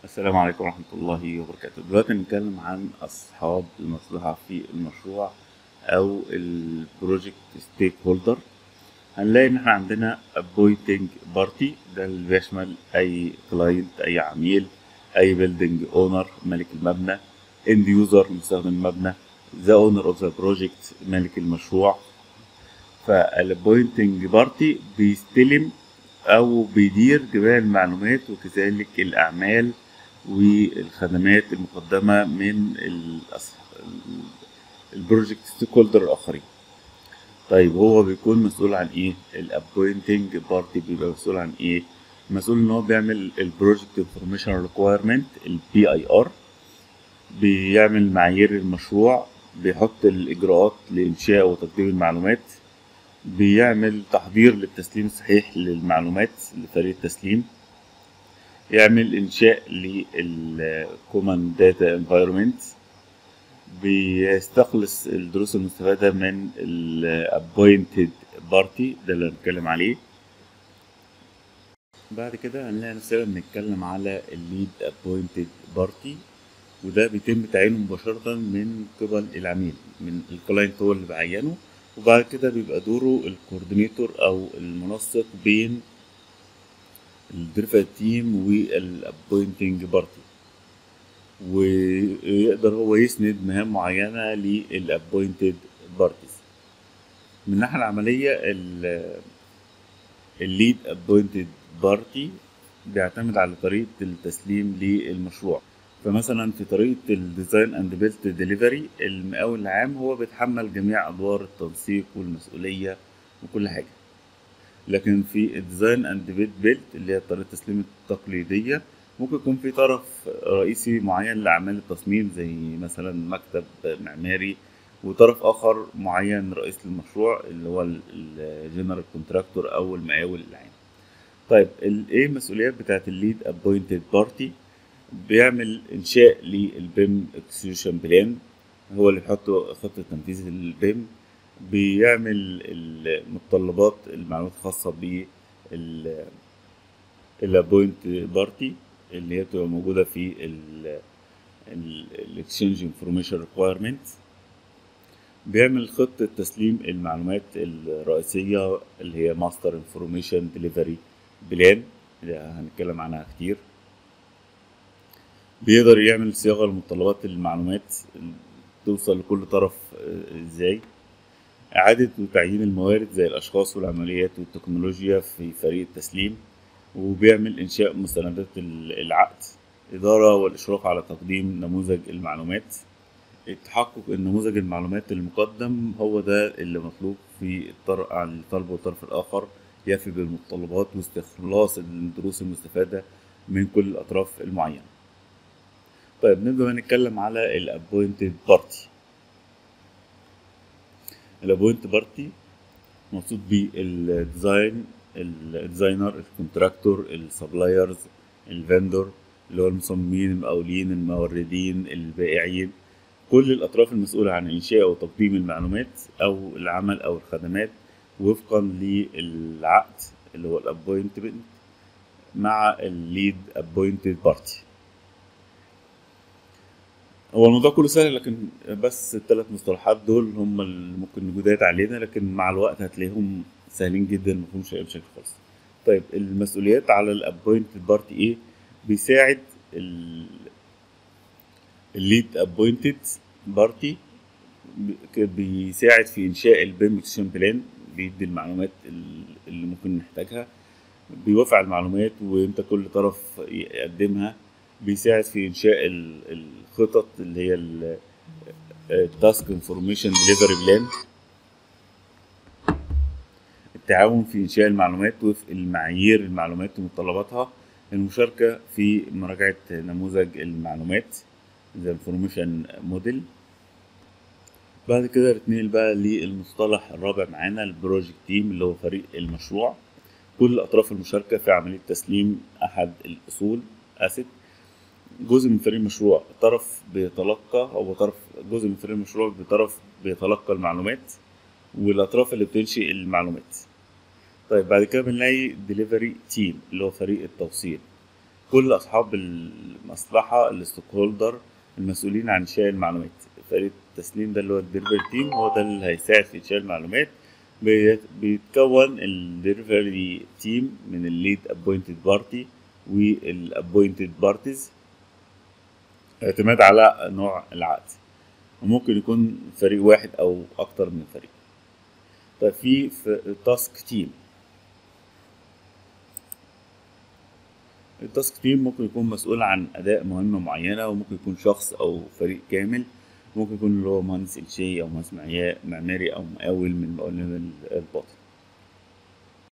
السلام عليكم ورحمة الله وبركاته دلوقتي هنتكلم عن أصحاب المصلحة في المشروع أو البروجكت ستيك هولدر هنلاقي إن إحنا عندنا appointing party ده اللي بيشمل أي كلاينت أي عميل أي بيلدينج اونر مالك المبنى end user مستخدم المبنى the owner of the project مالك المشروع فالappointing party بيستلم أو بيدير جميع المعلومات وكذلك الأعمال والخدمات المقدمة من الأص- البروجكت ستيك هولدر الآخرين طيب هو بيكون مسؤول عن ايه الابوينتنج بارتي بيبقى مسؤول عن ايه مسؤول ان هو بيعمل البروجكت انفورميشن ريكويرمنت البي اي ار بيعمل معايير المشروع بيحط الاجراءات لانشاء وتقديم المعلومات بيعمل تحضير للتسليم الصحيح للمعلومات لفريق التسليم يعمل انشاء للكومن داتا انفايرمنت بيستخلص الدروس المستفادة من الابوينتد بارتي ده اللي هنتكلم عليه بعد كده هنلاقي نفسنا بنتكلم على الليد ابوينتد بارتي وده بيتم تعيينه مباشرة من قبل العميل من الكلاينت هو اللي بعينه وبعد كده بيبقى دوره الكوردينيتور او المنسق بين الدرفا تيم والابوينتنج بارتي ويقدر هو يسند مهام معينة للابوينتد بارتيز من الناحية العملية الليد ابوينتد بارتي بيعتمد على طريقة التسليم للمشروع فمثلا في طريقة الديزاين اند بيلت ديليفري المقاول العام هو بيتحمل جميع ادوار التنسيق والمسؤولية وكل حاجة لكن في الديزاين اند بيت بيلت اللي هي طريقة التسليم التقليدية ممكن يكون في طرف رئيسي معين لأعمال التصميم زي مثلا مكتب معماري وطرف آخر معين رئيس للمشروع اللي هو الجنرال كونتراكتور أو المقاول العام طيب ال- ايه المسؤوليات بتاعت الليد ابوينتد بارتي بيعمل انشاء للبيم اكسكيوشن بلان هو اللي بيحط خطة تنفيذ البيم بيعمل المتطلبات المعلومات الخاصة بال الابوينت بارتي اللي هي بتبقى موجودة في الاكسشينج انفورميشن ريكويرمنت بيعمل خطة تسليم المعلومات الرئيسية اللي هي ماستر انفورميشن ديليفري بلان اللي هنتكلم عنها كتير بيقدر يعمل صياغة لمتطلبات المعلومات توصل لكل طرف آه، ازاي إعادة وتعيين الموارد زي الأشخاص والعمليات والتكنولوجيا في فريق التسليم وبيعمل إنشاء مستندات ال- العقد إدارة والإشراف على تقديم نموذج المعلومات التحقق إن نموذج المعلومات المقدم هو ده اللي مطلوب في الطرف عن الطالب والطرف الآخر يفي بالمتطلبات واستخلاص الدروس المستفادة من كل الأطراف المعينة طيب نبدأ نتكلم على الابوينتد بارتي الابوينت بارتي مقصود بيه الديزاين الديزاينر الكونتراكتور السبلايرز الفندور اللي هو المصممين المقاولين الموردين البائعين كل الأطراف المسؤولة عن إنشاء وتقديم المعلومات أو العمل أو الخدمات وفقا للعقد اللي هو الابوينتمنت مع الليد ابوينتد بارتي هو الموضوع كله سهل لكن بس الثلاث مصطلحات دول هم اللي ممكن جداد علينا لكن مع الوقت هتلاقيهم سهلين جدا مفهومش اي مشاكل خالص طيب المسؤوليات على الابوينتد بارتي ايه بيساعد الليد ابوينتد بارتي بيساعد في انشاء البيم اكشن بلان بيدي المعلومات ال- اللي ممكن نحتاجها بيوافق على المعلومات وامتى كل طرف يقدمها بيساعد في انشاء ال- الخطط اللي هي التاسك انفورميشن ديليفري بلان التعاون في انشاء المعلومات وفق المعايير المعلومات ومتطلباتها المشاركة في مراجعة نموذج المعلومات زي انفورميشن موديل بعد كده نتنقل بقى للمصطلح الرابع معانا البروجكت تيم اللي هو فريق المشروع كل الأطراف المشاركة في عملية تسليم أحد الأصول أسيت جزء من فريق المشروع طرف بيتلقى أو طرف جزء من فريق المشروع بطرف بيتلقى المعلومات والأطراف اللي بتنشئ المعلومات طيب بعد كده بنلاقي ديليفري تيم اللي هو فريق التوصيل كل أصحاب ال- المصلحة الستوك هولدر المسؤولين عن إنشاء المعلومات فريق التسليم ده اللي هو الديليفري تيم هو ده اللي هيساعد في إنشاء المعلومات بيت- بيتكون الديليفري تيم من الليد ابوينتد بارتي والابوينتد بارتيز اعتماد على نوع العقد وممكن يكون فريق واحد او اكتر من فريق طيب في تاسك تيم التاسك تيم ممكن يكون مسؤول عن اداء مهمه معينه وممكن يكون شخص او فريق كامل ممكن يكون اللي هو مهندس انشائي او مهندس معيا- معماري او مقاول من مقاولين الباطن